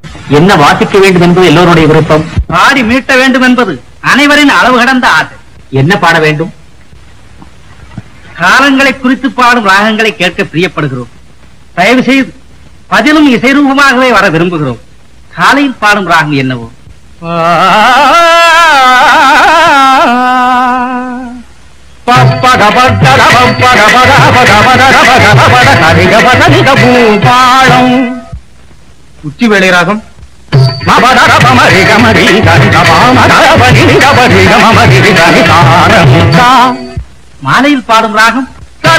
என்ன வாசிக்க வேண்டும் என்பது எல்லோருடைய விருப்பம் பாடி மீட்ட வேண்டும் என்பது அனைவரின் அளவு கடந்த ஆசை என்ன பாட வேண்டும் காலங்களை குறித்து பாடும் ராகங்களை கேட்க பிரியப்படுகிறோம் தயவு செய்து பதிலும் இசைரூபமாகவே வர விரும்புகிறோம் காலையில் பாடும் ராகம் என்னவோ உச்சி வேளை ராகம் மாலையில் பாடும் ராகம்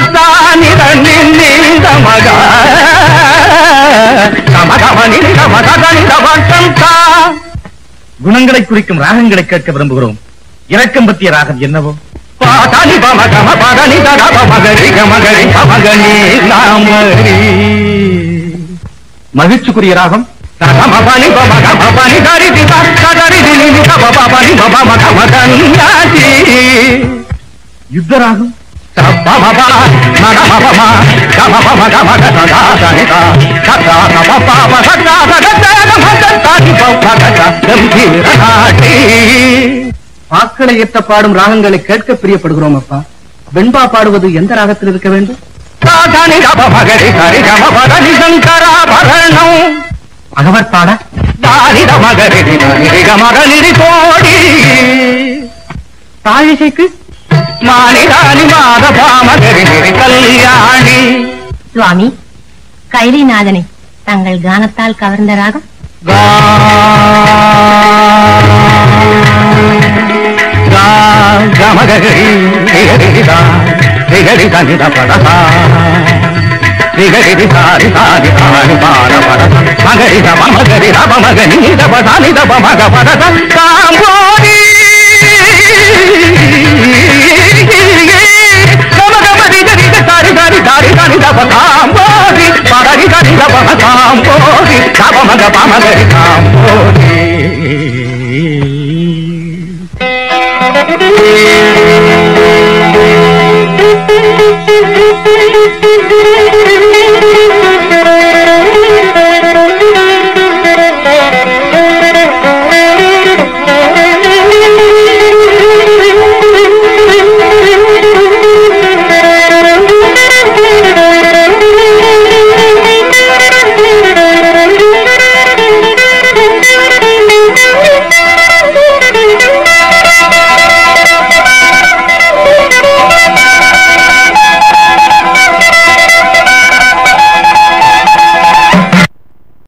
குணங்களை குறிக்கும் ராகங்களை கேட்க விரும்புகிறோம் இரக்கம் பற்றிய ராகம் என்னவோ மகிழ்ச்சிக்குரிய ராகம் யுத்த ராகம் பாக்களை ஏற்ற பாடும் ராகங்களை கேட்க பிரியப்படுகிறோம் அப்பா வெண்பா பாடுவது எந்த ராகத்தில் இருக்க வேண்டும் அகவர் பாட தாழிசைக்கு கல்யாணி சுவாமி கைலிநாதனை தங்கள் கானத்தால் கவர்ந்த ராகம் காம்போதி